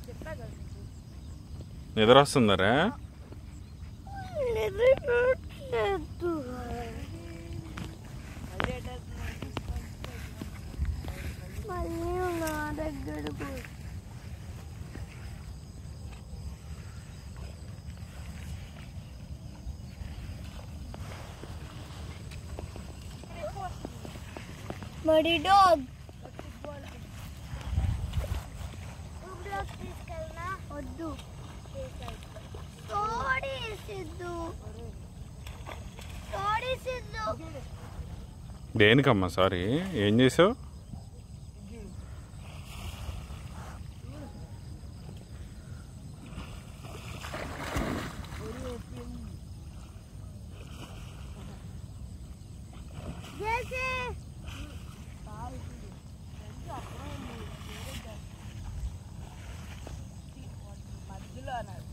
చెప్పా కదా నీకు. నిద్ర వస్తుందరా మళ్ళీ ఎటేస్తున్నావు? మళ్ళీ నా దగ్గరకు మరి డాగ్ వద్దు తోడి సిద్ధు తోడి సిద్ధు దేనికమ్మా సారీ ఏం చేసావు చేసి మధ్యలో అన్నారు